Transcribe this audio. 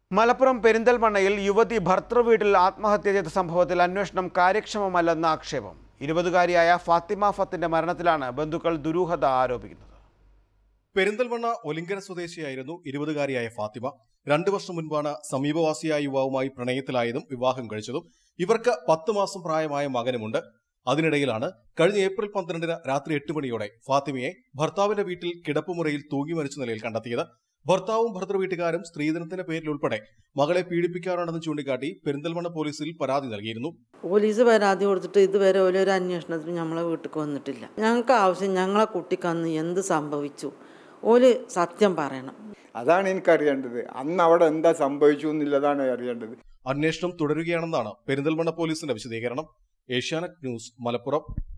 മലപ്പുറം പെരിന്തൽമണ്ണയിൽ യുവതി ഭർത്തൃവീട്ടിൽ ആത്മഹത്യ ചെയ്ത സംഭവത്തിൽ അന്വേഷണം കാര്യക്ഷമമല്ലെന്ന ആക്ഷേപം ഇരുപതുകാരിയായ ഫാത്തിമ ഫത്തിന്റെ മരണത്തിലാണ് ബന്ധുക്കൾ ദുരൂഹത ആരോപിക്കുന്നത് പെരിന്തൽമണ്ണ ഒലിങ്കര സ്വദേശിയായിരുന്നു ഇരുപതുകാരിയായ ഫാത്തിമ രണ്ടു വർഷം മുൻപാണ് സമീപവാസിയായ യുവാവുമായി പ്രണയത്തിലായതും വിവാഹം കഴിച്ചതും ഇവർക്ക് പത്ത് മാസം പ്രായമായ മകനുമുണ്ട് അതിനിടയിലാണ് കഴിഞ്ഞ ഏപ്രിൽ പന്ത്രണ്ടിന് രാത്രി എട്ട് മണിയോടെ ഫാത്തിമയെ ഭർത്താവിന്റെ വീട്ടിൽ കിടപ്പുമുറിയിൽ തൂങ്ങി മരിച്ച നിലയിൽ കണ്ടെത്തിയത് ഭർത്താവും ഭർത്തൃവീട്ടുകാരും സ്ത്രീധനത്തിന്റെ പേരിൽ ഉൾപ്പെടെ മകളെ പീഡിപ്പിക്കാറുണ്ടെന്ന് ചൂണ്ടിക്കാട്ടി പെരിന്തൽമണ്ണ പോലീസിൽ പരാതി നൽകിയിരുന്നു പോലീസ് പരാതി കൊടുത്തിട്ട് ഇതുവരെ ഓരോരോ അന്വേഷണത്തിന് നമ്മളെ വീട്ടിൽ വന്നിട്ടില്ല ഞങ്ങൾക്ക് ആവശ്യം ഞങ്ങളെ കുട്ടിക്ക് അന്ന് എന്ത് സംഭവിച്ചു ഓല് സത്യം പറയണം അതാണ് എനിക്കറിയേണ്ടത് അന്ന് അവിടെ എന്താ സംഭവിച്ചു എന്നുള്ളതാണ് അറിയേണ്ടത് അന്വേഷണം തുടരുകയാണെന്നാണ് പെരിന്തൽമണ്ണ പോലീസിന്റെ വിശദീകരണം ഏഷ്യാനെറ്റ് ന്യൂസ് മലപ്പുറം